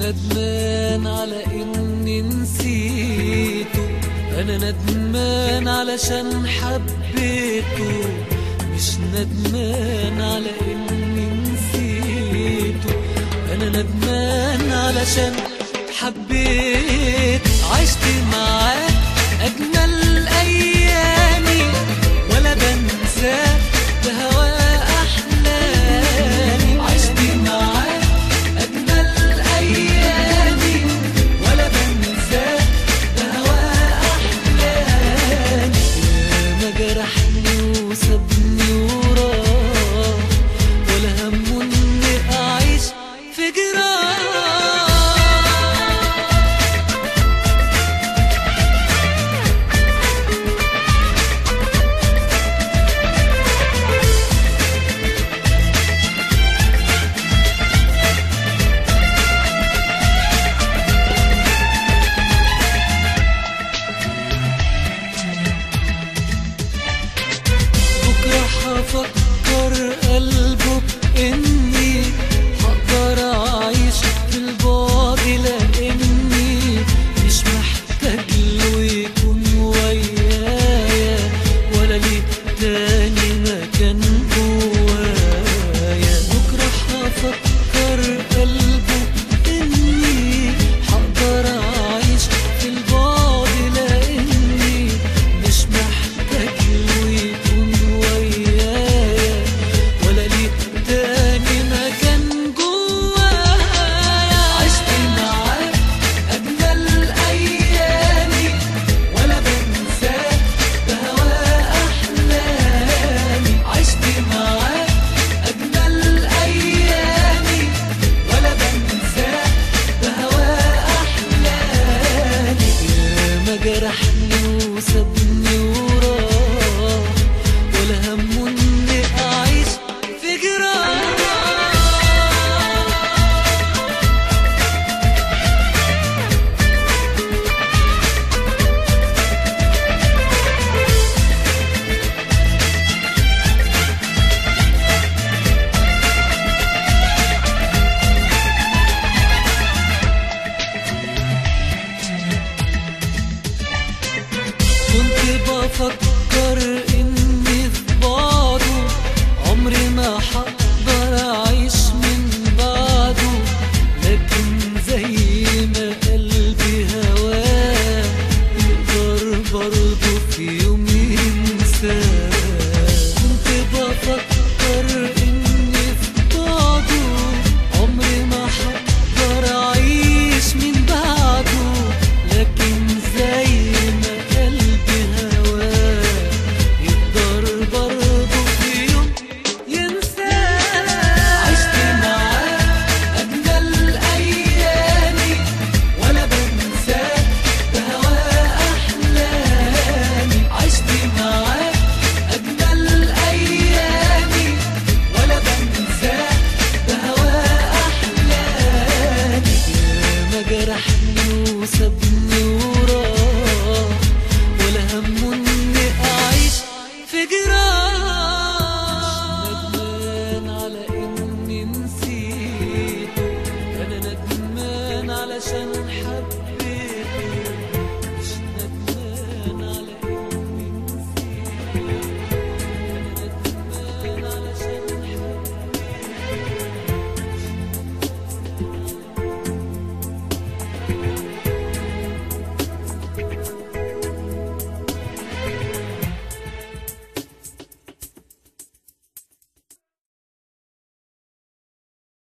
ندمان على اني نسيته انا ندمان علشان حبيته مش ندمان على اني نسيته انا ندمان علشان حبيت عشت معاه اجمل ايامي ولا بنساه بهواه احلامي عشت معاه اجمل ايامي ولا بنساه بهواه احلامي ما جرحني وسابني وراه ولا همه اني اعيش في جراح بكرة هفكر قلبه بإني هقدر أعيش في البعد لأني مش محتاج له يكون ويايا ولا ليه تاني مكان جوايا بكرة هفكر